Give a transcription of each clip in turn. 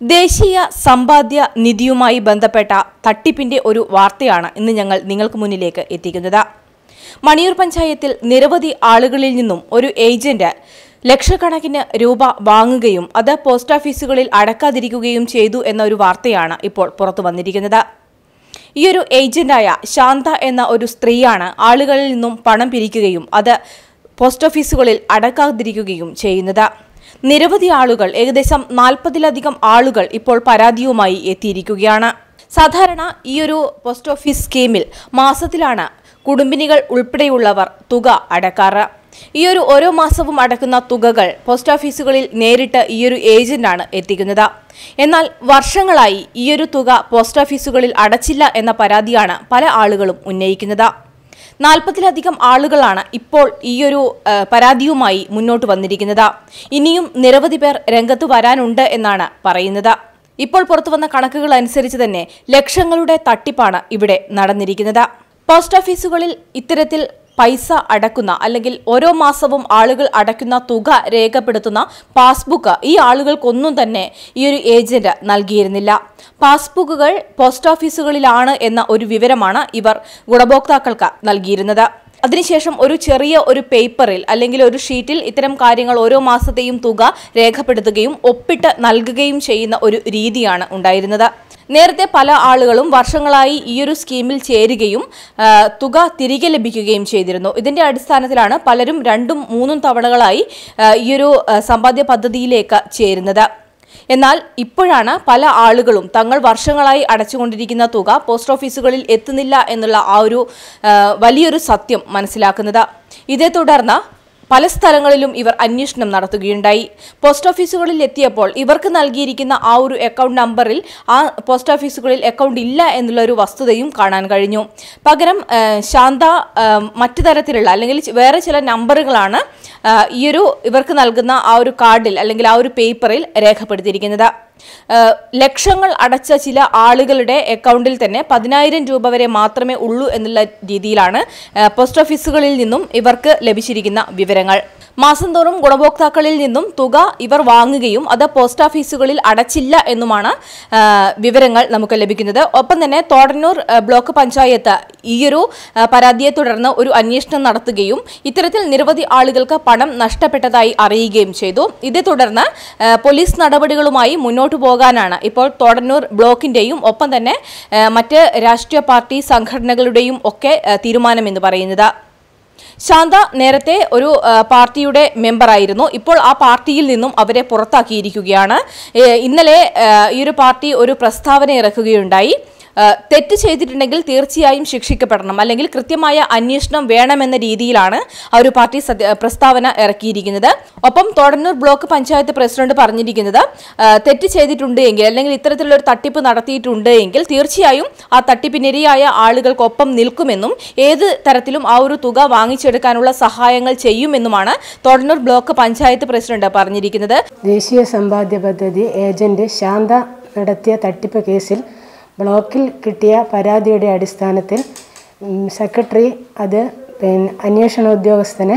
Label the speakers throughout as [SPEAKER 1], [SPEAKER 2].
[SPEAKER 1] ദേശീയ സമ്പാദ്യ നിധിയുമായി ബന്ധപ്പെട്ട തട്ടിപ്പിന്റെ ഒരു വാർത്തയാണ് ഇന്ന് ഞങ്ങൾ നിങ്ങൾക്ക് മുന്നിലേക്ക് എത്തിക്കുന്നത് മണിയൂർ പഞ്ചായത്തിൽ നിരവധി ആളുകളിൽ നിന്നും ഒരു ഏജന്റ് ലക്ഷക്കണക്കിന് രൂപ വാങ്ങുകയും അത് പോസ്റ്റ് ഓഫീസുകളിൽ അടക്കാതിരിക്കുകയും ചെയ്തു എന്ന ഒരു വാർത്തയാണ് ഇപ്പോൾ പുറത്തു വന്നിരിക്കുന്നത് ഈയൊരു ഏജന്റായ ശാന്ത എന്ന ഒരു സ്ത്രീയാണ് ആളുകളിൽ നിന്നും പണം പിരിക്കുകയും അത് പോസ്റ്റ് ഓഫീസുകളിൽ അടക്കാതിരിക്കുകയും ചെയ്യുന്നത് നിരവധി ആളുകൾ ഏകദേശം നാൽപ്പതിലധികം ആളുകൾ ഇപ്പോൾ പരാതിയുമായി എത്തിയിരിക്കുകയാണ് സാധാരണ ഈയൊരു പോസ്റ്റ് ഓഫീസ് സ്കീമിൽ മാസത്തിലാണ് കുടുംബിനികൾ ഉൾപ്പെടെയുള്ളവർ തുക അടക്കാറ് ഈയൊരു ഓരോ മാസവും അടക്കുന്ന തുകകൾ പോസ്റ്റ് ഓഫീസുകളിൽ നേരിട്ട് ഈയൊരു ഏജന്റാണ് എത്തിക്കുന്നത് എന്നാൽ വർഷങ്ങളായി ഈയൊരു തുക പോസ്റ്റ് ഓഫീസുകളിൽ അടച്ചില്ല എന്ന പരാതിയാണ് പല ആളുകളും ഉന്നയിക്കുന്നത് നാൽപ്പതിലധികം ആളുകളാണ് ഇപ്പോൾ ഈയൊരു ആ, പരാതിയുമായി മുന്നോട്ട് വന്നിരിക്കുന്നത് ഇനിയും നിരവധി പേർ രംഗത്ത് വരാനുണ്ട് എന്നാണ് പറയുന്നത് ഇപ്പോൾ പുറത്തുവന്ന കണക്കുകൾ അനുസരിച്ച് തന്നെ ലക്ഷങ്ങളുടെ തട്ടിപ്പാണ് ഇവിടെ നടന്നിരിക്കുന്നത് പോസ്റ്റ് ഓഫീസുകളിൽ ഇത്തരത്തിൽ പൈസ അടക്കുന്ന അല്ലെങ്കിൽ ഓരോ മാസവും ആളുകൾ അടയ്ക്കുന്ന തുക രേഖപ്പെടുത്തുന്ന പാസ്ബുക്ക് ഈ ആളുകൾക്കൊന്നും തന്നെ ഈ ഒരു ഏജന്റ് നൽകിയിരുന്നില്ല പാസ്ബുക്കുകൾ പോസ്റ്റ് ഓഫീസുകളിലാണ് എന്ന ഒരു വിവരമാണ് ഇവർ ഗുണഭോക്താക്കൾക്ക് നൽകിയിരുന്നത് അതിനുശേഷം ഒരു ചെറിയ ഒരു പേപ്പറിൽ അല്ലെങ്കിൽ ഒരു ഷീറ്റിൽ ഇത്തരം കാര്യങ്ങൾ ഓരോ മാസത്തെയും തുക രേഖപ്പെടുത്തുകയും ഒപ്പിട്ട് നൽകുകയും ചെയ്യുന്ന ഒരു രീതിയാണ് ഉണ്ടായിരുന്നത് നേരത്തെ പല ആളുകളും വർഷങ്ങളായി ഈ ഒരു സ്കീമിൽ ചേരുകയും ആ, തുക തിരികെ ലഭിക്കുകയും ചെയ്തിരുന്നു ഇതിന്റെ അടിസ്ഥാനത്തിലാണ് പലരും രണ്ടും മൂന്നും തവണകളായി ആ, ഈ ഒരു ആ, സമ്പാദ്യ പദ്ധതിയിലേക്ക് ചേരുന്നത് എന്നാൽ ഇപ്പോഴാണ് പല ആളുകളും തങ്ങൾ വർഷങ്ങളായി അടച്ചുകൊണ്ടിരിക്കുന്ന തുക പോസ്റ്റ് ഓഫീസുകളിൽ എത്തുന്നില്ല എന്നുള്ള ആ ഒരു ആ, വലിയൊരു സത്യം മനസ്സിലാക്കുന്നത് ഇതേ തുടർന്ന് പല സ്ഥലങ്ങളിലും ഇവർ അന്വേഷണം നടത്തുകയുണ്ടായി പോസ്റ്റ് ഓഫീസുകളിൽ എത്തിയപ്പോൾ ഇവർക്ക് നൽകിയിരിക്കുന്ന ആ ഒരു അക്കൗണ്ട് നമ്പറിൽ ആ പോസ്റ്റ് ഓഫീസുകളിൽ അക്കൗണ്ട് ഇല്ല എന്നുള്ള ഒരു വസ്തുതയും കാണാൻ കഴിഞ്ഞു പകരം ആ, ശാന്ത ആ, മറ്റു തരത്തിലുള്ള അല്ലെങ്കിൽ വേറെ ചില നമ്പറുകളാണ് ആ, ഈയൊരു ഇവർക്ക് നൽകുന്ന ആ ഒരു കാർഡിൽ അല്ലെങ്കിൽ ആ ഒരു പേപ്പറിൽ രേഖപ്പെടുത്തിയിരിക്കുന്നത് ആ, ലക്ഷങ്ങൾ അടച്ച ചില ആളുകളുടെ അക്കൗണ്ടിൽ തന്നെ പതിനായിരം രൂപ വരെ മാത്രമേ ഉള്ളൂ എന്നുള്ള രീതിയിലാണ് ആ, പോസ്റ്റ് ഓഫീസുകളിൽ നിന്നും ഇവർക്ക് ലഭിച്ചിരിക്കുന്ന വിവരങ്ങൾ മാസം തോറും ഗുണഭോക്താക്കളിൽ നിന്നും തുക ഇവർ വാങ്ങുകയും അത് പോസ്റ്റ് ഓഫീസുകളിൽ അടച്ചില്ല എന്നുമാണ് ആ, വിവരങ്ങൾ നമുക്ക് ലഭിക്കുന്നത് ഒപ്പം തന്നെ തോടന്നൂർ ആ, ബ്ലോക്ക് പഞ്ചായത്ത് ഈയൊരു ആ, പരാതിയെ തുടർന്ന് ഒരു അന്വേഷണം നടത്തുകയും ഇത്തരത്തിൽ നിരവധി ആളുകൾക്ക് പണം നഷ്ടപ്പെട്ടതായി അറിയുകയും ചെയ്തു ഇതേ തുടർന്ന് ആ, പോലീസ് നടപടികളുമായി മുന്നോട്ട് പോകാനാണ് ഇപ്പോൾ തോടന്നൂർ ബ്ലോക്കിന്റെയും ഒപ്പം തന്നെ ആ, മറ്റ് രാഷ്ട്രീയ പാർട്ടി സംഘടനകളുടെയും ഒക്കെ ആ, തീരുമാനമെന്ന് പറയുന്നത് ശാന്ത നേരത്തെ ഒരു ആ, പാർട്ടിയുടെ മെമ്പറായിരുന്നു ഇപ്പോൾ ആ പാർട്ടിയിൽ നിന്നും അവരെ പുറത്താക്കിയിരിക്കുകയാണ് ഏ, ഇന്നലെ ആ, ഈ ഒരു പാർട്ടി ഒരു പ്രസ്താവന ഇറക്കുകയുണ്ടായി ആ, തെറ്റ് ചെയ്തിട്ടുണ്ടെങ്കിൽ തീർച്ചയായും ശിക്ഷിക്കപ്പെടണം അല്ലെങ്കിൽ കൃത്യമായ അന്വേഷണം വേണമെന്ന രീതിയിലാണ് ആ ഒരു പാർട്ടി സത്യ- പ്രസ്താവന ഇറക്കിയിരിക്കുന്നത് ഒപ്പം തോടന്നൂർ ബ്ലോക്ക് പഞ്ചായത്ത് പ്രസിഡന്റ് പറഞ്ഞിരിക്കുന്നത് ആ, തെറ്റ് ചെയ്തിട്ടുണ്ട് എങ്കിൽ അല്ലെങ്കിൽ ഇത്തരത്തിലുള്ള ഒരു തട്ടിപ്പ് നടത്തിയിട്ടുണ്ട് എങ്കിൽ തീർച്ചയായും ആ തട്ടിപ്പിനിരയായ ആളുകൾക്കൊപ്പം നിൽക്കുമെന്നും ഏത് തരത്തിലും ആ ഒരു തുക വാങ്ങിച്ചെടുക്കാനുള്ള സഹായങ്ങൾ ചെയ്യുമെന്നുമാണ് തോടന്നൂർ ബ്ലോക്ക് പഞ്ചായത്ത് പ്രസിഡന്റ് പറഞ്ഞിരിക്കുന്നത്
[SPEAKER 2] ദേശീയ സമ്പാദ്യ പദ്ധതി ഏജന്റ് ശാന്ത നടത്തിയ തട്ടിപ്പ് കേസിൽ ബ്ലോക്കിൽ കിട്ടിയ പരാതിയുടെ അടിസ്ഥാനത്തിൽ ഉം, സെക്രട്ടറി അത് പിന്നെ അന്വേഷണ ഉദ്യോഗസ്ഥനെ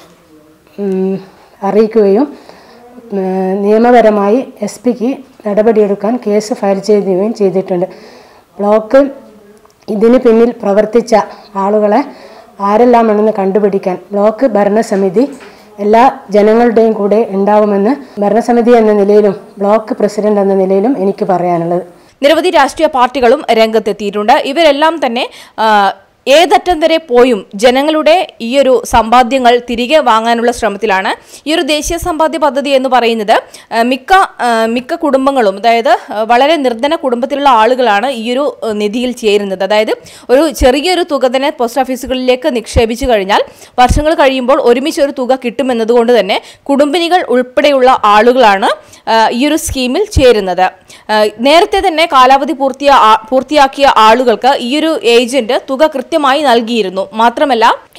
[SPEAKER 2] ഉം, അറിയിക്കുകയും ഉം, നിയമപരമായി എസ് പിക്ക് നടപടിയെടുക്കാൻ കേസ് ഫയൽ ചെയ്യുകയും ചെയ്തിട്ടുണ്ട് ബ്ലോക്ക് ഇതിന് പിന്നിൽ പ്രവർത്തിച്ച ആളുകളെ ആരെല്ലാമാണെന്ന് കണ്ടുപിടിക്കാൻ ബ്ലോക്ക് ഭരണസമിതി എല്ലാ ജനങ്ങളുടെയും കൂടെ ഉണ്ടാവുമെന്ന് ഭരണസമിതി എന്ന നിലയിലും ബ്ലോക്ക് പ്രസിഡന്റ് എന്ന നിലയിലും എനിക്ക് പറയാനുള്ളത്
[SPEAKER 1] നിരവധി രാഷ്ട്രീയ പാർട്ടികളും രംഗത്തെത്തിയിട്ടുണ്ട് ഇവരെല്ലാം തന്നെ ആ, ഏതറ്റം വരെ പോയും ജനങ്ങളുടെ ഈയൊരു സമ്പാദ്യങ്ങൾ തിരികെ വാങ്ങാനുള്ള ശ്രമത്തിലാണ് ഈ ഒരു ദേശീയ സമ്പാദ്യ പദ്ധതി എന്ന് പറയുന്നത് ആ, മിക്ക ആ, മിക്ക കുടുംബങ്ങളും അതായത് ആ, വളരെ നിർധന കുടുംബത്തിലുള്ള ആളുകളാണ് ഈ ഒരു ആ, നിധിയിൽ ചേരുന്നത് അതായത് ഒരു ചെറിയൊരു തുക തന്നെ പോസ്റ്റ് ഓഫീസുകളിലേക്ക് നിക്ഷേപിച്ചു കഴിഞ്ഞാൽ വർഷങ്ങൾ കഴിയുമ്പോൾ ഒരുമിച്ച് ഒരു തുക കിട്ടുമെന്നതുകൊണ്ട് തന്നെ കുടുംബിനികൾ ഉൾപ്പെടെയുള്ള ആളുകളാണ് ആ, ഈ ഒരു സ്കീമിൽ ചേരുന്നത് ആ, നേരത്തെ തന്നെ കാലാവധി പൂർത്തിയ ആ- പൂർത്തിയാക്കിയ ആളുകൾക്ക് ഈ ഒരു ഏജന്റ് തുക കൃത്യമായി നൽകിയിരുന്നു മാത്രമല്ല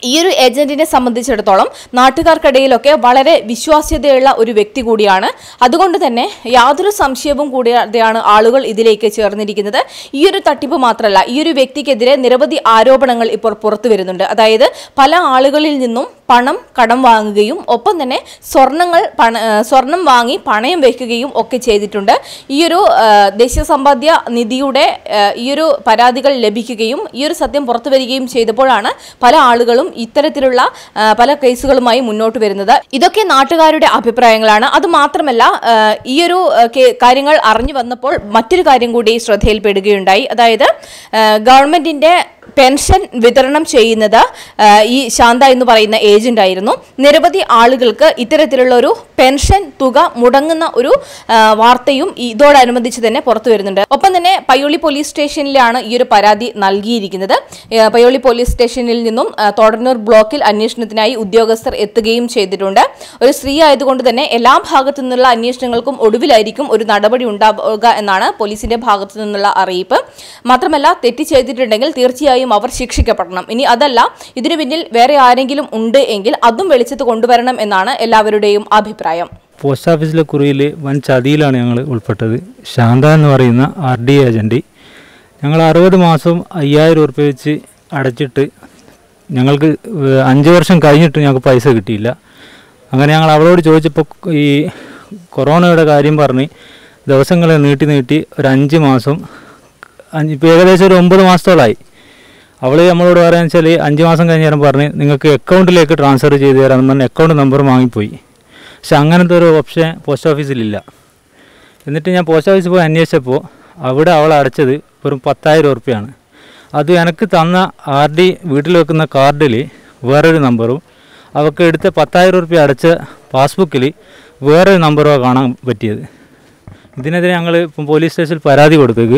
[SPEAKER 1] ഈ ഒരു ഏജന്റിനെ സംബന്ധിച്ചിടത്തോളം നാട്ടുകാർക്കിടയിലൊക്കെ വളരെ വിശ്വാസ്യതയുള്ള ഒരു വ്യക്തി കൂടിയാണ് അതുകൊണ്ട് തന്നെ യാതൊരു സംശയവും കൂടാതെയാണ് ആളുകൾ ഇതിലേക്ക് ചേർന്നിരിക്കുന്നത് ഈ ഒരു തട്ടിപ്പ് മാത്രമല്ല ഈ ഒരു വ്യക്തിക്കെതിരെ നിരവധി ആരോപണങ്ങൾ ഇപ്പോൾ പുറത്തു വരുന്നുണ്ട് അതായത് പല ആളുകളിൽ നിന്നും പണം കടം വാങ്ങുകയും ഒപ്പം തന്നെ സ്വർണങ്ങൾ പണ ആ, സ്വർണം വാങ്ങി പണയം വെക്കുകയും ഒക്കെ ചെയ്തിട്ടുണ്ട് ഈ ഒരു ആ, ദേശീയ സമ്പാദ്യ നിധിയുടെ ആ, ഈ ഒരു പരാതികൾ ലഭിക്കുകയും ഈ ഒരു സത്യം പുറത്തു വരികയും ചെയ്തപ്പോഴാണ് പല ആളുകളും ഇത്തരത്തിലുള്ള ആ, പല കേസുകളുമായി മുന്നോട്ട് വരുന്നത് ഇതൊക്കെ നാട്ടുകാരുടെ അഭിപ്രായങ്ങളാണ് അത് മാത്രമല്ല ആ, ഈ ഒരു ആ, കേ- കാര്യങ്ങൾ അറിഞ്ഞു വന്നപ്പോൾ മറ്റൊരു കാര്യം കൂടി ശ്രദ്ധയിൽപ്പെടുകയുണ്ടായി അതായത് ആ, ഗവൺമെന്റിന്റെ പെൻഷൻ വിതരണം ചെയ്യുന്നത് ആ, ഈ ശാന്ത എന്ന് പറയുന്ന ഏജന്റ് ആയിരുന്നു നിരവധി ആളുകൾക്ക് ഇത്തരത്തിലുള്ള ഒരു പെൻഷൻ തുക മുടങ്ങുന്ന ഒരു ആ, വാർത്തയും ഇതോടനുബന്ധിച്ച് തന്നെ പുറത്തു വരുന്നുണ്ട് ഒപ്പം തന്നെ പയ്യോളി പോലീസ് സ്റ്റേഷനിലാണ് ഈ ഒരു പരാതി നൽകിയിരിക്കുന്നത് ഏ, പയ്യോളി പോലീസ് സ്റ്റേഷനിൽ നിന്നും ആ, തോടന്നൂർ ബ്ലോക്കിൽ അന്വേഷണത്തിനായി ഉദ്യോഗസ്ഥർ എത്തുകയും ചെയ്തിട്ടുണ്ട് ഒരു സ്ത്രീ ആയതുകൊണ്ട് തന്നെ എല്ലാ ഭാഗത്തു നിന്നുള്ള അന്വേഷണങ്ങൾക്കും ഒടുവിലായിരിക്കും ഒരു നടപടി ഉണ്ടാവുക എന്നാണ് പോലീസിന്റെ ഭാഗത്തു നിന്നുള്ള അറിയിപ്പ് മാത്രമല്ല തെറ്റ് ചെയ്തിട്ടുണ്ടെങ്കിൽ തീർച്ചയായും അവർ ശിക്ഷിക്കപ്പെടണം ഇനി അതല്ല ഇതിനു പിന്നിൽ വേറെ ആരെങ്കിലും ഉണ്ട് എങ്കിൽ അതും വെളിച്ചത്ത് കൊണ്ടുവരണം എന്നാണ് എല്ലാവരുടെയും അഭിപ്രായം
[SPEAKER 3] പോസ്റ്റ് ഓഫീസിലെ കുറിയിൽ വൻ ചതിയിലാണ് ഞങ്ങൾ ഉൾപ്പെട്ടത് ശാന്ത എന്ന് പറയുന്ന ആർ ഡി ഏജൻറ്റ് ഞങ്ങൾ അറുപത് മാസം അയ്യായിരം ഉറുപ്പ്യ വെച്ച് അടച്ചിട്ട് ഞങ്ങൾക്ക് ഏഹ് അഞ്ച് വർഷം കഴിഞ്ഞിട്ട് ഞങ്ങൾക്ക് പൈസ കിട്ടിയില്ല അങ്ങനെ ഞങ്ങൾ അവളോട് ചോദിച്ചപ്പോൾ ഈ കൊറോണയുടെ കാര്യം പറഞ്ഞ് ദിവസങ്ങളെ നീട്ടി നീട്ടി ഒരു അഞ്ച് മാസം അഞ്ച് ഇപ്പോൾ ഏകദേശം ഒരു ഒമ്പത് മാസത്തോളമായി അവൾ നമ്മളോട് പറയാന്ന് വെച്ചാൽ അഞ്ച് മാസം കഴിഞ്ഞ് നേരം പറഞ്ഞ് നിങ്ങൾക്ക് അക്കൗണ്ടിലേക്ക് ട്രാൻസ്ഫർ ചെയ്ത് തരാമെന്ന് പറഞ്ഞ് അക്കൗണ്ട് നമ്പർ വാങ്ങിപ്പോയി പക്ഷെ അങ്ങനത്തെ ഒരു ഓപ്ഷൻ പോസ്റ്റ് ഓഫീസിലില്ല എന്നിട്ട് ഞാൻ പോസ്റ്റ് ഓഫീസിൽ പോയി അന്വേഷിച്ചപ്പോൾ അവിടെ അവൾ അടച്ചത് വെറും പത്തായിരം ഉറുപ്പ്യാണ് അത് എനിക്ക് തന്ന ആർ ഡി വീട്ടിൽ വെക്കുന്ന കാർഡിൽ വേറൊരു നമ്പറും അവൾക്ക് എടുത്ത പത്തായിരം ഉറുപ്പ്യ അടച്ച പാസ്ബുക്കിൽ വേറൊരു നമ്പറുമാണ് കാണാൻ പറ്റിയത് ഇതിനെതിരെ ഞങ്ങൾ ഇപ്പം പോലീസ് സ്റ്റേഷനിൽ പരാതി കൊടുത്തേക്ക്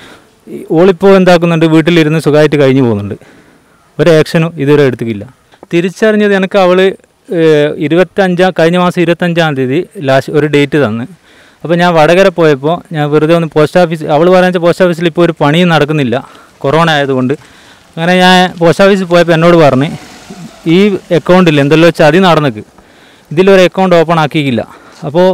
[SPEAKER 3] ഈ ഓളിപ്പോൾ എന്താക്കുന്നുണ്ട് വീട്ടിലിരുന്ന് സുഖമായിട്ട് കഴിഞ്ഞു പോകുന്നുണ്ട് ഒരു ആക്ഷനും ഇതുവരെ എടുത്തിട്ടില്ല തിരിച്ചറിഞ്ഞത് എനിക്ക് അവൾ ഇരുപത്തഞ്ചാം കഴിഞ്ഞ മാസം ഇരുപത്തഞ്ചാം തീയതി ലാസ്റ്റ് ഒരു ഡേറ്റ് തന്ന് അപ്പോൾ ഞാൻ വടകര പോയപ്പോൾ ഞാൻ വെറുതെ ഒന്ന് പോസ്റ്റ് ഓഫീസ് അവൾ പറയുന്ന പോസ്റ്റ് ഓഫീസിൽ ഇപ്പോൾ ഒരു പണിയും നടക്കുന്നില്ല കൊറോണ ആയതുകൊണ്ട് അങ്ങനെ ഞാൻ പോസ്റ്റ് ഓഫീസിൽ പോയപ്പോൾ എന്നോട് പറഞ്ഞ് ഈ അക്കൗണ്ടിൽ എന്തെല്ലോ ചതി നടന്നിക്ക് ഇതിലൊരു അക്കൗണ്ട് ഓപ്പൺ ആക്കിയില്ല അപ്പോൾ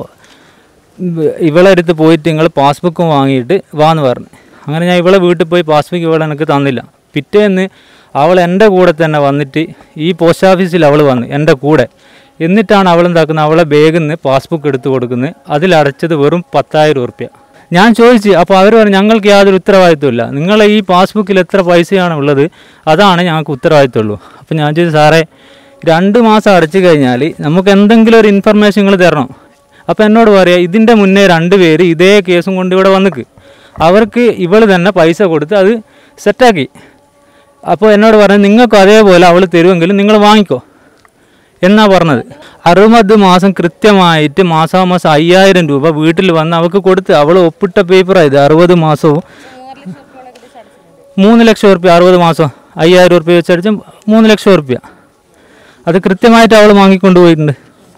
[SPEAKER 3] ഇവളെ അടുത്ത് പോയിട്ട് നിങ്ങൾ പാസ്ബുക്കും വാങ്ങിയിട്ട് വാന്ന് പറഞ്ഞു അങ്ങനെ ഞാൻ ഇവളെ വീട്ടിൽ പോയി പാസ്ബുക്ക് ഇവളെ എനിക്ക് തന്നില്ല പിറ്റേന്ന് അവൾ എൻ്റെ കൂടെ തന്നെ വന്നിട്ട് ഈ പോസ്റ്റ് ഓഫീസിൽ അവൾ വന്ന് എൻ്റെ കൂടെ എന്നിട്ടാണ് അവൾ എന്താക്കുന്നത് അവളെ ബാഗിൽ നിന്ന് പാസ്ബുക്ക് എടുത്ത് കൊടുക്കുന്നത് അതിലടച്ചത് വെറും പത്തായിരം ഉറുപ്യ ഞാൻ ചോദിച്ചു അപ്പോൾ അവർ പറഞ്ഞു ഞങ്ങൾക്ക് യാതൊരു ഉത്തരവാദിത്വമില്ല നിങ്ങളെ ഈ പാസ്ബുക്കിൽ എത്ര പൈസയാണ് ഉള്ളത് അതാണ് ഞങ്ങൾക്ക് ഉത്തരവാദിത്തമുള്ളൂ അപ്പോൾ ഞാൻ ചോദിച്ചു സാറേ രണ്ട് മാസം അടച്ചു കഴിഞ്ഞാൽ നമുക്ക് എന്തെങ്കിലും ഒരു ഇൻഫർമേഷൻ നിങ്ങൾ തരണം അപ്പോൾ എന്നോട് പറയാം ഇതിൻ്റെ മുന്നേ രണ്ട് പേര് ഇതേ കേസും കൊണ്ട് ഇവിടെ വന്നിക്ക് അവർക്ക് ഇവൾ തന്നെ പൈസ കൊടുത്ത് അത് സെറ്റാക്കി അപ്പോൾ എന്നോട് പറഞ്ഞു നിങ്ങൾക്ക് അതേപോലെ അവൾ തരുമെങ്കിലും നിങ്ങൾ വാങ്ങിക്കോ എന്നാ പറഞ്ഞത് അറുപത് മാസം കൃത്യമായിട്ട് മാസാമാസം അയ്യായിരം രൂപ വീട്ടിൽ വന്ന് അവൾക്ക് കൊടുത്ത് അവൾ ഒപ്പിട്ട പേപ്പറായത് അറുപത് മാസവും മൂന്ന് ലക്ഷം ഉറുപ്പ്യ അറുപത് മാസം അയ്യായിരം ഉറുപ്പ്യ വെച്ചടിച്ച് മൂന്ന് ലക്ഷം ഉറുപ്പ്യ അത് കൃത്യമായിട്ട് അവൾ വാങ്ങിക്കൊണ്ട് പോയിട്ടുണ്ട്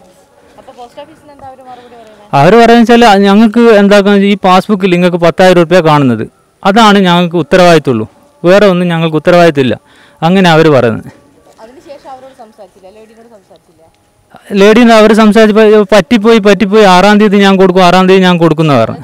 [SPEAKER 3] അവർ പറയുന്നത് വെച്ചാൽ ഞങ്ങൾക്ക് എന്താക്കാന്ന് വെച്ചാൽ ഈ പാസ്ബുക്കിൽ നിങ്ങൾക്ക് പത്തായിരം റുപ്യ കാണുന്നത് അതാണ് ഞങ്ങൾക്ക് ഉത്തരവാദിത്തമുള്ളൂ വേറെ ഒന്നും ഞങ്ങൾക്ക് ഉത്തരവാദിത്തമില്ല അങ്ങനെ അവർ പറയുന്നത് ലേഡി അവർ സംസാരിച്ചപ്പോൾ പറ്റിപ്പോയി പറ്റിപ്പോയി ആറാം തീയതി ഞാൻ കൊടുക്കും ആറാം തീയതി ഞാൻ കൊടുക്കുന്ന പറഞ്ഞു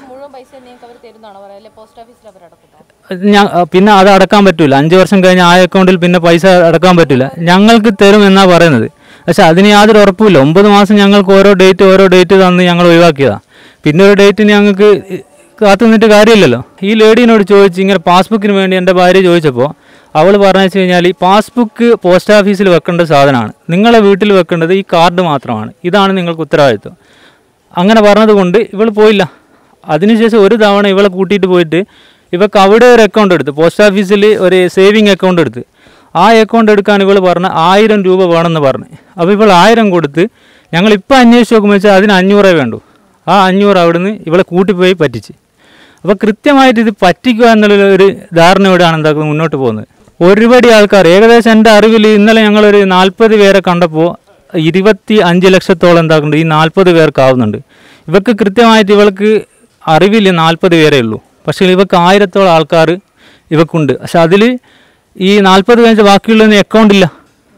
[SPEAKER 3] ഞാൻ പിന്നെ അത് അടക്കാൻ പറ്റൂല അഞ്ച് വർഷം കഴിഞ്ഞ് ആ അക്കൗണ്ടിൽ പിന്നെ പൈസ അടക്കാൻ പറ്റില്ല ഞങ്ങൾക്ക് തരും എന്നാ പറയുന്നത് പക്ഷെ അതിന് യാതൊരു ഉറപ്പുമില്ല ഒമ്പത് മാസം ഞങ്ങൾക്ക് ഓരോ ഡേറ്റ് ഓരോ ഡേറ്റ് തന്ന് ഞങ്ങൾ ഒഴിവാക്കിയതാ പിന്നെ ഒരു ഡേറ്റിന് ഞങ്ങൾക്ക് കാത്തു നിന്നിട്ട് കാര്യമില്ലല്ലോ ഈ ലേഡീനോട് ചോദിച്ച് ഇങ്ങനെ പാസ്ബുക്കിന് വേണ്ടി എൻ്റെ ഭാര്യ ചോദിച്ചപ്പോൾ അവൾ പറഞ്ഞു വെച്ച് കഴിഞ്ഞാൽ ഈ പാസ്ബുക്ക് പോസ്റ്റ് ഓഫീസിൽ വെക്കേണ്ട സാധനമാണ് നിങ്ങളെ വീട്ടിൽ വെക്കേണ്ടത് ഈ കാർഡ് മാത്രമാണ് ഇതാണ് നിങ്ങൾക്ക് ഉത്തരവാദിത്വം അങ്ങനെ പറഞ്ഞതുകൊണ്ട് ഇവൾ പോയില്ല അതിനുശേഷം ഒരു തവണ ഇവളെ കൂട്ടിയിട്ട് പോയിട്ട് ഇവൾക്ക് അവിടെ ഒരു അക്കൗണ്ട് എടുത്ത് പോസ്റ്റ് ഓഫീസിൽ ഒരു സേവിങ് അക്കൗണ്ട് എടുത്ത് ആ അക്കൗണ്ട് എടുക്കാൻ ഇവൾ പറഞ്ഞ ആയിരം രൂപ വേണമെന്ന് പറഞ്ഞു അപ്പോൾ ഇവൾ ആയിരം കൊടുത്ത് ഞങ്ങൾ ഇപ്പോൾ അന്വേഷിച്ച് നോക്കുമ്പോൾ വെച്ചാൽ അതിന് അഞ്ഞൂറേ വേണ്ടു ആ അഞ്ഞൂറ് അവിടുന്ന് ഇവളെ കൂട്ടിപ്പോയി പറ്റിച്ച് അപ്പോൾ കൃത്യമായിട്ട് ഇത് പറ്റിക്കുക എന്നുള്ള ഒരു ധാരണയോടെയാണ് എന്താക്കുന്നത് മുന്നോട്ട് പോകുന്നത് ഒരുപടി ആൾക്കാർ ഏകദേശം എൻ്റെ അറിവിൽ ഇന്നലെ ഞങ്ങളൊരു നാൽപ്പത് പേരെ കണ്ടപ്പോൾ ഇരുപത്തി അഞ്ച് ലക്ഷത്തോളം എന്താക്കുന്നുണ്ട് ഈ നാൽപ്പത് പേർക്കാവുന്നുണ്ട് ഇവർക്ക് കൃത്യമായിട്ട് ഇവൾക്ക് അറിവില്ല നാൽപ്പത് പേരേ ഉള്ളൂ പക്ഷേ ഇവർക്ക് ആയിരത്തോളം ആൾക്കാർ ഇവക്കുണ്ട് പക്ഷെ അതിൽ ഈ നാൽപ്പത് കഴിഞ്ഞ ബാക്കിയുള്ളതിന് അക്കൗണ്ട് ഇല്ല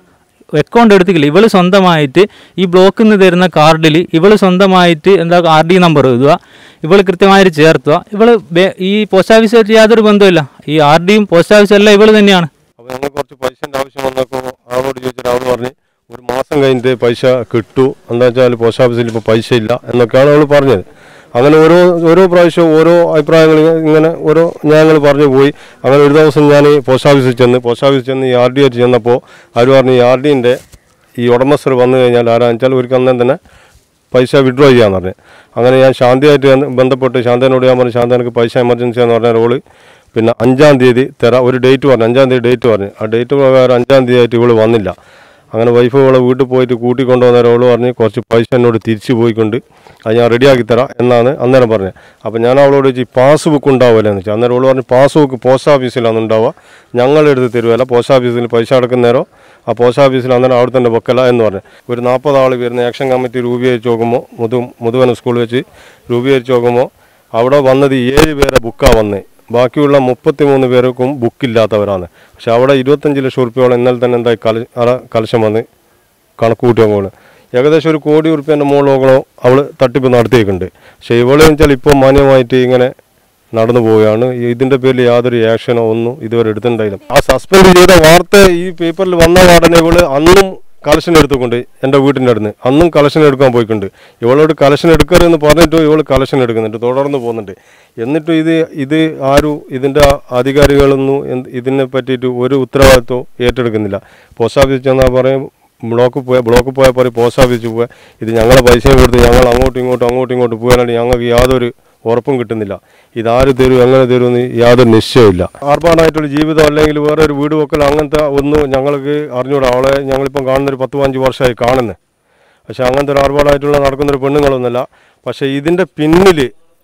[SPEAKER 3] അക്കൗണ്ട് എടുത്തില്ല ഇവള് സ്വന്തമായിട്ട് ഈ ബ്ലോക്കിൽ നിന്ന് തരുന്ന കാർഡിൽ ഇവള് സ്വന്തമായിട്ട് എന്താ ആർ ഡി നമ്പർ എഴുതുക ഇവള് കൃത്യമായിട്ട് ചേർത്തുക ഇവള് ബേ- ഈ പോസ്റ്റ് ഓഫീസായിട്ട് യാതൊരു ബന്ധമില്ല ഈ ആർ ഡിയും പോസ്റ്റ് ഓഫീസും എല്ലാം ഇവള് തന്നെയാണ്
[SPEAKER 4] അപ്പോൾ ഞങ്ങൾ കുറച്ച് പൈസൻ്റെ ആവശ്യം വന്നപ്പോൾ അവളോട് ചോദിച്ചിട്ട് അവൾ പറഞ്ഞ് ഒരു മാസം കഴിഞ്ഞിട്ട് പൈസ കിട്ടൂ എന്താ വെച്ചാൽ പോസ്റ്റ് ഓഫീസിൽ ഇപ്പോൾ പൈസ ഇല്ല എന്നൊക്കെയാണ് അവൾ പറഞ്ഞത് അങ്ങനെ ഓരോ ഓരോ പ്രാവശ്യവും ഓരോ അഭിപ്രായങ്ങൾ ഇങ്ങനെ ഓരോ ഞങ്ങൾ പറഞ്ഞു പോയി അങ്ങനെ ഒരു ദിവസം ഞാൻ പോസ്റ്റ് ഓഫീസിൽ ചെന്ന് പോസ്റ്റ് ഓഫീസിൽ ചെന്ന് ഈ ആർ ഡി ആയിട്ട് ചെന്നപ്പോൾ അവർ പറഞ്ഞു ഈ ആർ ഡിൻ്റെ ഈ ഉടമസ്ഥർ വന്നു കഴിഞ്ഞാൽ ആരാന്ന് വെച്ചാൽ ഒരു അന്നേരം തന്നെ പൈസ വിഡ്രോ ചെയ്യാന്ന് പറഞ്ഞു അങ്ങനെ ഞാൻ ശാന്തിയായിട്ട് ഞാൻ ബന്ധപ്പെട്ട് ശാന്തനോട് ഞാൻ പറഞ്ഞു ശാന്ത എനിക്ക് പൈസ എമർജൻസി എന്ന് പറഞ്ഞ റോള് പിന്നെ അഞ്ചാം തീയതി തരാം ഒരു ഡേറ്റ് പറഞ്ഞു അഞ്ചാം തീയതി ഡേറ്റ് പറഞ്ഞു ആ ഡേറ്റ് പ്രകാരം അഞ്ചാം തീയതി ആയിട്ട് ഇവള് വന്നില്ല അങ്ങനെ വൈഫ് ഇവളെ വീട്ടിൽ പോയിട്ട് കൂട്ടിക്കൊണ്ടുവന്ന ഓള് പറഞ്ഞ് കുറച്ച് പൈസ എന്നോട് തിരിച്ചു പോയിക്കൊണ്ട് അത് ഞാൻ റെഡിയാക്കി തരാം എന്നാണ് അന്നേരം പറഞ്ഞത് അപ്പോൾ ഞാൻ അവളോട് ചോദിച്ചു പാസ്ബുക്ക് ഉണ്ടാവില്ല എന്ന് വെച്ചാൽ അന്നേരം ഓള് പറഞ്ഞു പാസ്ബുക്ക് പോസ്റ്റ് ഓഫീസിലാണ് ഉണ്ടാവുക ഞങ്ങളെടുത്ത് തരുമല്ല പോസ്റ്റ് ഓഫീസിൽ പൈസ അടക്കുന്നേരോ ആ പോസ്റ്റ് ഓഫീസിൽ അന്നേരം അവിടെ തന്നെ വെക്കല എന്ന് പറഞ്ഞു ഒരു നാൽപ്പത് ആൾ വരുന്ന ആക്ഷൻ കമ്മിറ്റി രൂപീകരിച്ച് നോക്കുമ്പോൾ മുതു മുതുവന സ്കൂളിൽ വെച്ച് രൂപീകരിച്ച് നോക്കുമ്പോൾ അവിടെ വന്നത് ഏഴ് പേരെ ബുക്കാണ് വന്നത് ബാക്കിയുള്ള മുപ്പത്തിമൂന്ന് പേർക്കും ബുക്കില്ലാത്തവരാണ് പക്ഷെ അവിടെ ഇരുപത്തഞ്ച് ലക്ഷം റുപ്യോളം ഇന്നലെ തന്നെ എന്തായി കല അവിടെ കലശം വന്ന് കണക്ക് കൂട്ടിയോള് ഏകദേശം ഒരു കോടി റുപ്യേൻ്റെ മുകളിലോകളോ അവൾ തട്ടിപ്പ് നടത്തിയേക്കുണ്ട് പക്ഷെ ഇവളെന്ന് വെച്ചാൽ ഇപ്പോൾ മാന്യമായിട്ട് ഇങ്ങനെ നടന്നു പോവുകയാണ് ഇതിന്റെ പേരിൽ യാതൊരു ആക്ഷനോ ഒന്നും ഇതുവരെ എടുത്തിട്ടുണ്ടായില്ല ആ സസ്പെൻഡ് ചെയ്ത വാർത്ത ഈ പേപ്പറിൽ വന്ന പാടനെ ഇവള് അന്നും കളക്ഷൻ എടുത്തുകൊണ്ട് എൻ്റെ വീട്ടിൻ്റെ അടുത്ത് അന്നും കളക്ഷൻ എടുക്കാൻ പോയിട്ടുണ്ട് ഇവളോട് കളക്ഷൻ എടുക്കരുതെന്ന് പറഞ്ഞിട്ടും ഇവൾ കളക്ഷൻ എടുക്കുന്നുണ്ട് തുടർന്ന് പോകുന്നുണ്ട് എന്നിട്ടും ഇത് ഇത് ആരും ഇതിൻ്റെ അധികാരികളൊന്നും എന്ത് ഇതിനെ പറ്റിയിട്ട് ഒരു ഉത്തരവാദിത്വം ഏറ്റെടുക്കുന്നില്ല പോസ്റ്റ് ഓഫീസിൽ ചെന്നാൽ പറയും ബ്ലോക്ക് പോയ ബ്ലോക്ക് പോയാൽ പറയും പോസ്റ്റ് ഓഫീസിൽ പോയാൽ ഇത് ഞങ്ങളെ പൈസയും കൊടുത്ത് ഞങ്ങൾ അങ്ങോട്ടും ഇങ്ങോട്ടും അങ്ങോട്ടും ഇങ്ങോട്ടും പോയാലാണ് ഞങ്ങൾക്ക് യാതൊരു ഉറപ്പും കിട്ടുന്നില്ല ഇതാര് തരും എങ്ങനെ തരുമെന്ന് യാതൊരു നിശ്ചയമില്ല ആർഭാടായിട്ടുള്ള ജീവിതം അല്ലെങ്കിൽ വേറെ ഒരു വീട് വെക്കൽ അങ്ങനത്തെ ഒന്നും ഞങ്ങൾക്ക് അറിഞ്ഞൂടാ അവളെ ഞങ്ങളിപ്പം കാണുന്ന ഒരു പത്ത് പതിനഞ്ച് വർഷമായി കാണുന്നത് പക്ഷെ അങ്ങനത്തെ ഒരു ആർഭാടായിട്ടുള്ള നടക്കുന്നൊരു പെണ്ണുങ്ങളൊന്നുമല്ല പക്ഷെ ഇതിൻ്റെ പിന്നിൽ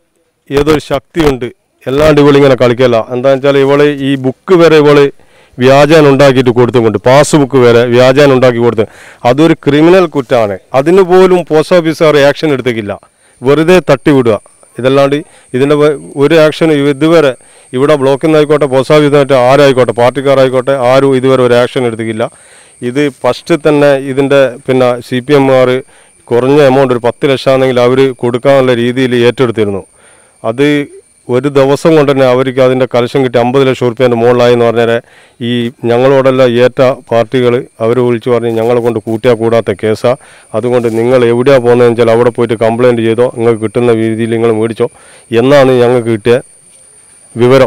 [SPEAKER 4] ഏതോ ഒരു ശക്തിയുണ്ട് എല്ലാണ്ട് ഇവളിങ്ങനെ കളിക്കല്ല എന്താണെന്ന് വെച്ചാൽ ഇവള് ഈ ബുക്ക് വരെ ഇവള് വ്യാജാൻ ഉണ്ടാക്കിയിട്ട് കൊടുത്തുകൊണ്ട് പാസ്ബുക്ക് വരെ വ്യാജാൻ ഉണ്ടാക്കി കൊടുത്തു അതൊരു ക്രിമിനൽ കുറ്റമാണ് അതിന് പോലും പോസ്റ്റ് ഓഫീസർ ആക്ഷൻ എടുത്തേക്കില്ല വെറുതെ തട്ടിവിടുക ഇതല്ലാണ്ട് ഇതിൻ്റെ വ- ഒരു ആക്ഷനും ഇതുവരെ ഇവിടെ ബ്ലോക്കിൽ നിന്നായിക്കോട്ടെ പോസ്റ്റ് ഓഫീസിനായിട്ട് ആരായിക്കോട്ടെ പാർട്ടിക്കാരായിക്കോട്ടെ ആരും ഇതുവരെ ഒരു ആക്ഷൻ എടുത്തിട്ടില്ല ഇത് ഫസ്റ്റ് തന്നെ ഇതിൻ്റെ പിന്നെ സി പി എമ്മുകാർ കുറഞ്ഞ എമൗണ്ട് ഒരു പത്ത് ലക്ഷമാണെങ്കിൽ അവർ കൊടുക്കാനുള്ള രീതിയിൽ ഏറ്റെടുത്തിരുന്നു അത് ഒരു ദിവസം കൊണ്ട് തന്നെ അവർക്ക് അതിൻ്റെ കലശം കിട്ടി അമ്പത് ലക്ഷം റുപ്യേൻ്റെ മുകളിലായി എന്ന് പറഞ്ഞാൽ ഈ ഞങ്ങളോടെല്ലാം ഏറ്റ പാർട്ടികൾ അവർ വിളിച്ചു പറഞ്ഞ് ഞങ്ങളെ കൊണ്ട് കൂട്ടിയാൽ കൂടാത്ത കേസാണ് അതുകൊണ്ട് നിങ്ങൾ എവിടെയാണ് പോകുന്നതെന്ന് വെച്ചാൽ അവിടെ പോയിട്ട് കംപ്ലയിൻറ്റ് ചെയ്തോ നിങ്ങൾക്ക് കിട്ടുന്ന രീതിയിൽ നിങ്ങൾ മേടിച്ചോ എന്നാണ് ഞങ്ങൾക്ക് കിട്ടിയ വിവരം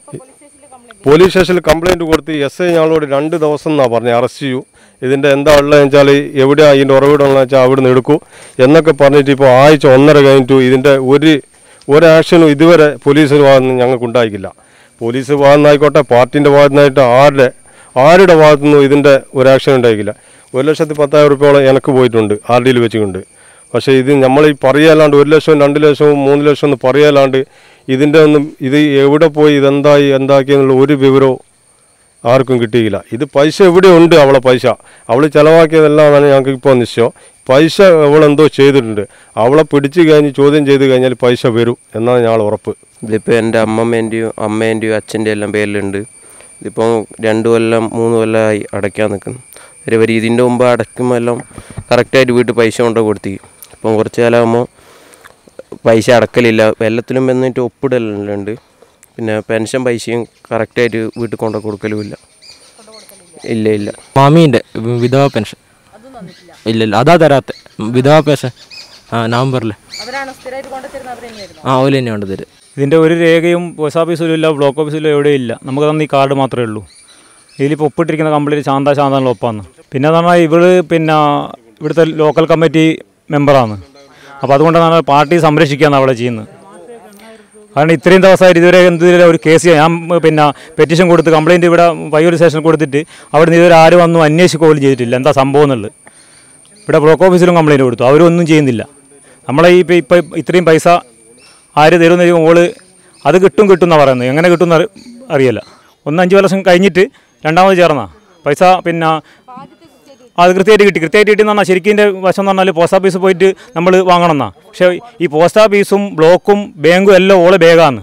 [SPEAKER 4] പോലീസ് സ്റ്റേഷനിൽ കംപ്ലൈൻറ്റ് കൊടുത്ത് എസ് ഐ ഞങ്ങളോട് രണ്ട് ദിവസം എന്നാണ് പറഞ്ഞത് അറസ്റ്റ് ചെയ്യൂ ഇതിൻ്റെ എന്താ ഉള്ളതെന്ന് വെച്ചാൽ എവിടെയാണ് ഇതിൻ്റെ ഉറവിടമുള്ളതെന്ന് വെച്ചാൽ അവിടെ നിന്ന് എടുക്കൂ എന്നൊക്കെ പറഞ്ഞിട്ട് ഇപ്പോൾ ആഴ്ച ഒന്നര കഴിഞ്ഞിട്ടു ഇതിൻ്റെ ഒരു ഒരു ആക്ഷനും ഇതുവരെ പോലീസിന് ഭാഗത്ത് നിന്ന് ഞങ്ങൾക്ക് ഉണ്ടായിക്കില്ല പോലീസ് ഭാഗത്തുനിന്നായിക്കോട്ടെ പാർട്ടിൻ്റെ ഭാഗത്തുനിന്നായിട്ട് ആരുടെ ആരുടെ ഭാഗത്തുനിന്നും ഇതിൻ്റെ ഒരു ആക്ഷൻ ഉണ്ടായിക്കില്ല ഒരു ലക്ഷത്തി പത്തായിരം റുപ്യോളം എനിക്ക് പോയിട്ടുണ്ട് ആർ ഡിയിൽ വെച്ചുകൊണ്ട് പക്ഷേ ഇത് നമ്മൾ ഈ പറയല്ലാണ്ട് ഒരു ലക്ഷവും രണ്ട് ലക്ഷവും മൂന്ന് ലക്ഷവും എന്ന് പറയല്ലാണ്ട് ഇതിൻ്റെ ഒന്നും ഇത് എവിടെ പോയി ഇതെന്തായി എന്താക്കി എന്നുള്ള ഒരു വിവരവും ആർക്കും കിട്ടിയില്ല ഇത് പൈസ എവിടെ ഉണ്ട് അവളെ പൈസ അവൾ ചിലവാക്കിയതെല്ലാം ആണ് ഞങ്ങൾക്ക് ഇപ്പോൾ നിശ്ചയം പൈസ അവളെന്തോ ചെയ്തിട്ടുണ്ട് അവളെ പിടിച്ചു കഴിഞ്ഞ് ചോദ്യം ചെയ്ത് കഴിഞ്ഞാൽ പൈസ വരും എന്നാണ് ഞങ്ങൾ ഉറപ്പ്
[SPEAKER 5] ഇതിപ്പോൾ എൻ്റെ അമ്മമ്മേൻ്റെയും അമ്മേൻ്റെയും അച്ഛൻ്റെ എല്ലാം പേരിലുണ്ട് ഇതിപ്പോൾ രണ്ട് കൊല്ലം മൂന്ന് കൊല്ലമായി അടയ്ക്കാൻ നിൽക്കുന്നു ഒരു ഇതിൻ്റെ മുമ്പ് അടയ്ക്കുമ്പോൾ എല്ലാം കറക്റ്റായിട്ട് വീട്ടിൽ പൈസ കൊണ്ട് കൊടുത്തി ഇപ്പം കുറച്ച് കാലമാകുമ്പോൾ പൈസ അടക്കലില്ല എല്ലാത്തിലും വന്നിട്ട് ഒപ്പിടലുണ്ട് പിന്നെ പെൻഷൻ പൈസയും കറക്റ്റായിട്ട് വീട്ടിൽ കൊണ്ട് കൊടുക്കലുമില്ല ഇല്ല ഇല്ല
[SPEAKER 6] മാമീൻ്റെ വിധവ പെൻഷൻ ഇല്ല ഇല്ല അതാ തരാത്ത വിധവ പെൻഷൻ ആ നവംബറിൽ ആ ഓല് തന്നെ കൊണ്ട് തരും
[SPEAKER 3] ഇതിൻ്റെ ഒരു രേഖയും പോസ്റ്റ് ഓഫീസിലും ഇല്ല ബ്ലോക്ക് ഓഫീസിലും എവിടെയും ഇല്ല നമുക്ക് തന്നെ ഈ കാർഡ് മാത്രമേ ഉള്ളൂ ഇതിലിപ്പോൾ ഒപ്പിട്ടിരിക്കുന്ന കംപ്ലീറ്റ് ശാന്ത ശാന്താനുള്ള ഒപ്പാണ് പിന്നെ എന്ന് പറഞ്ഞാൽ ഇവള് പിന്നെ ഇവിടുത്തെ ലോക്കൽ കമ്മിറ്റി മെമ്പറാണ് അപ്പോൾ അതുകൊണ്ടാണ് പാർട്ടി സംരക്ഷിക്കുകയാണ് അവിടെ ചെയ്യുന്നത് കാരണം ഇത്രയും ദിവസമായിട്ട് ഇതുവരെ എന്തുവരെ ഒരു കേസ് ചെയ്യാൻ- ഞാൻ ഉം, പിന്നെ പെറ്റീഷൻ കൊടുത്ത് കംപ്ലയിൻറ്റ് ഇവിടെ വയ്യൂർ സ്റ്റേഷനിൽ കൊടുത്തിട്ട് അവിടെ നിന്ന് ഇതുവരെ ആരും വന്നും അന്വേഷിക്കുക പോലും ചെയ്തിട്ടില്ല എന്താ സംഭവം എന്നുള്ളത് ഇവിടെ ബ്ലോക്ക് ഓഫീസിലും കംപ്ലയിൻറ്റ് കൊടുത്തു അവരും ഒന്നും ചെയ്യുന്നില്ല നമ്മളെ ഈ ഇപ്പം ഇപ്പം ഇത്രയും പൈസ ആര് തരുമെന്ന് ചോദിക്കുമ്പോൾ ഓള് അത് കിട്ടും കിട്ടും എന്നാണ് പറയുന്നത് എങ്ങനെ കിട്ടും എന്ന് അറിയില്ല ഒന്ന് അഞ്ച് വർഷം കഴിഞ്ഞിട്ട് രണ്ടാമത് ചേർന്നാ പൈസ പിന്നെ അത് കൃത്യമായിട്ട് കിട്ടി കൃത്യമായിട്ട് കിട്ടി എന്ന് പറഞ്ഞാൽ ശരിക്കും ഇതിൻ്റെ വശം എന്ന് പറഞ്ഞാൽ പോസ്റ്റ് ഓഫീസിൽ പോയിട്ട് നമ്മൾ വാങ്ങണം എന്നാ പക്ഷേ ഈ പോസ്റ്റ് ഓഫീസും ബ്ലോക്കും ബാങ്കും എല്ലാം ഓളെ ബാഗാണ്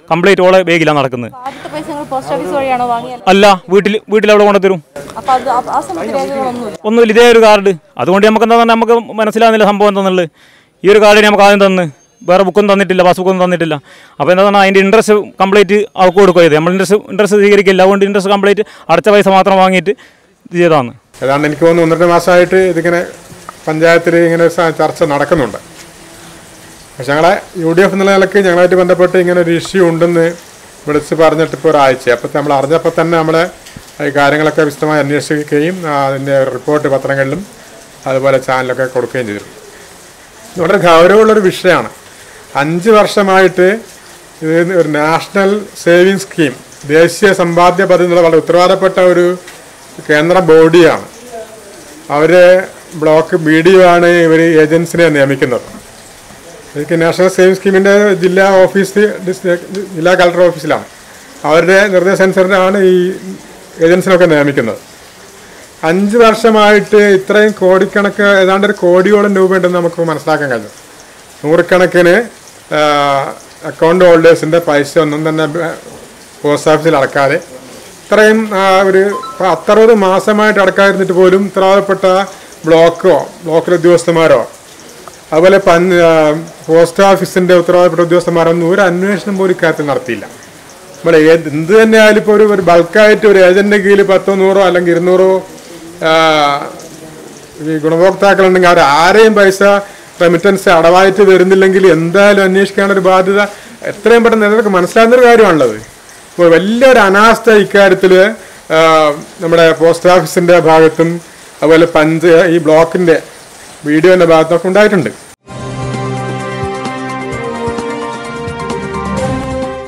[SPEAKER 7] കംപ്ലീറ്റ് ഓളെ ബാഗിലാണ് നടക്കുന്നത്
[SPEAKER 1] ആദ്യത്തെ പൈസ നിങ്ങൾ പോസ്റ്റ് ഓഫീസ് വഴിയാണോ വാങ്ങിയത്
[SPEAKER 7] അല്ല വീട്ടിൽ വീട്ടിൽ അവിടെ കൊണ്ടുതരും
[SPEAKER 1] അപ്പൊ അത് ആ- ആ സമയത്ത് രേഖകളൊന്നുമില്ല
[SPEAKER 7] ഒന്നുമില്ല ഇതേ ഒരു കാർഡ് അതുകൊണ്ട് നമുക്ക് എന്താ പറഞ്ഞാൽ നമുക്ക് മനസ്സിലാകുന്നില്ല സംഭവം എന്താണെന്നുള്ളത് ഈ ഒരു കാർഡിന് നമുക്ക് ആദ്യം തന്ന് വേറെ ബുക്കൊന്നും തന്നിട്ടില്ല പാസ്ബുക്കൊന്നും തന്നിട്ടില്ല അപ്പോൾ എന്താ പറഞ്ഞാൽ അതിൻ്റെ ഇൻട്രസ്റ്റ് കംപ്ലീറ്റ് അവർക്ക് കൊടുക്കുക ചെയ്ത് നമ്മൾ ഇൻട്രസ്റ്റ് ഇൻട്രസ്റ്റ് സ്വീകരിക്കില്ല അതുകൊണ്ട് ഇൻട്രസ്റ്റ് കംപ്ലീറ്റ് അടച്ച പൈസ മാത്രം വാങ്ങിയിട്ട് ഇത് ചെയ്തതാണ്
[SPEAKER 8] ഏതാണ്ട് എനിക്ക് തോന്നുന്നു ഒന്നര മാസമായിട്ട് ഇതിങ്ങനെ പഞ്ചായത്തിൽ ഇങ്ങനെ ഒരു സ- ചർച്ച നടക്കുന്നുണ്ട് പക്ഷെ ഞങ്ങളെ യു ഡി എഫ് എന്നുള്ള നിലയ്ക്ക് ഞങ്ങളായിട്ട് ബന്ധപ്പെട്ട് ഇങ്ങനെ ഒരു ഇഷ്യൂ ഉണ്ടെന്ന് വിളിച്ച് പറഞ്ഞിട്ട് ഇപ്പോൾ ഒരാഴ്ച അപ്പോൾ നമ്മൾ അറിഞ്ഞപ്പോൾ തന്നെ നമ്മളെ ഈ കാര്യങ്ങളൊക്കെ വിശദമായി അന്വേഷിക്കുകയും ആ, അതിൻ്റെ റിപ്പോർട്ട് പത്രങ്ങളിലും അതുപോലെ ചാനലൊക്കെ കൊടുക്കുകയും ചെയ്തു വളരെ ഗൗരവമുള്ളൊരു വിഷയമാണ് അഞ്ച് വർഷമായിട്ട് ഇത് ഒരു നാഷണൽ സേവിങ് സ്കീം ദേശീയ സമ്പാദ്യ പദ്ധതി എന്നുള്ള വളരെ ഉത്തരവാദപ്പെട്ട ഒരു കേന്ദ്ര ബോഡിയാണ് അവർ ബ്ലോക്ക് ബി ഡി ഒ ആണ് ഇവർ ഏജൻസിനെ നിയമിക്കുന്നത് എനിക്ക് നാഷണൽ സേവിങ് സ്കീമിൻ്റെ ജില്ലാ ഓഫീസ് ഡിസ്ട്രിക്ട് ജില്ലാ കളക്ടർ ഓഫീസിലാണ് അവരുടെ നിർദ്ദേശാനുസരണമാണ് ഈ ഏജൻസിനൊക്കെ നിയമിക്കുന്നത് അഞ്ച് വർഷമായിട്ട് ഇത്രയും കോടിക്കണക്ക് ഏതാണ്ട് ഒരു കോടിയോളം രൂപ ഉണ്ടെന്ന് നമുക്ക് മനസ്സിലാക്കാൻ കഴിഞ്ഞു നൂറുകണക്കിന് അക്കൗണ്ട് ഹോൾഡേഴ്സിൻ്റെ പൈസ ഒന്നും തന്നെ ബ- പോസ്റ്റ് ഓഫീസിൽ അടക്കാതെ ഇത്രയും ആ, ഒരു പത്തറുപത് മാസമായിട്ട് അടക്കാതിരുന്നിട്ട് പോലും ഉത്തരവാദപ്പെട്ട ബ്ലോക്കോ ബ്ലോക്കിലെ ഉദ്യോഗസ്ഥന്മാരോ അതുപോലെ പൻ ആ, പോസ്റ്റ് ഓഫീസിൻ്റെ ഉത്തരവാദപ്പെട്ട ഉദ്യോഗസ്ഥന്മാരൊന്നും ഒരു അന്വേഷണം പോലും ഇക്കാര്യത്തിൽ നടത്തിയില്ല നമ്മൾ ഏത് എന്ത് തന്നെ ആയാലും ഇപ്പോൾ ഒരു ഒരു ബൾക്കായിട്ട് ഒരു ഏജന്റിന്റെ കീഴിൽ പത്തോ നൂറോ അല്ലെങ്കിൽ ഇരുന്നൂറോ ആ, ഈ ഗുണഭോക്താക്കളുണ്ടെങ്കിൽ അവർ ആരെയും പൈസ റെമിറ്റൻസ് അടവായിട്ട് വരുന്നില്ലെങ്കിൽ എന്തായാലും അന്വേഷിക്കാനുള്ള ഒരു ബാധ്യത എത്രയും പെട്ടെന്ന് ഇതൊക്കെ മനസ്സിലാകുന്ന ഒരു കാര്യമാണുള്ളത് ഇപ്പോൾ വലിയൊരു അനാസ്ഥ ഇക്കാര്യത്തിൽ നമ്മുടെ പോസ്റ്റ് ഓഫീസിന്റെ ഭാഗത്തും അതുപോലെ പഞ്ച് ഈ ബ്ലോക്കിന്റെ വീഡിയോന്റെ ഭാഗത്തൊക്കെ ഉണ്ടായിട്ടുണ്ട്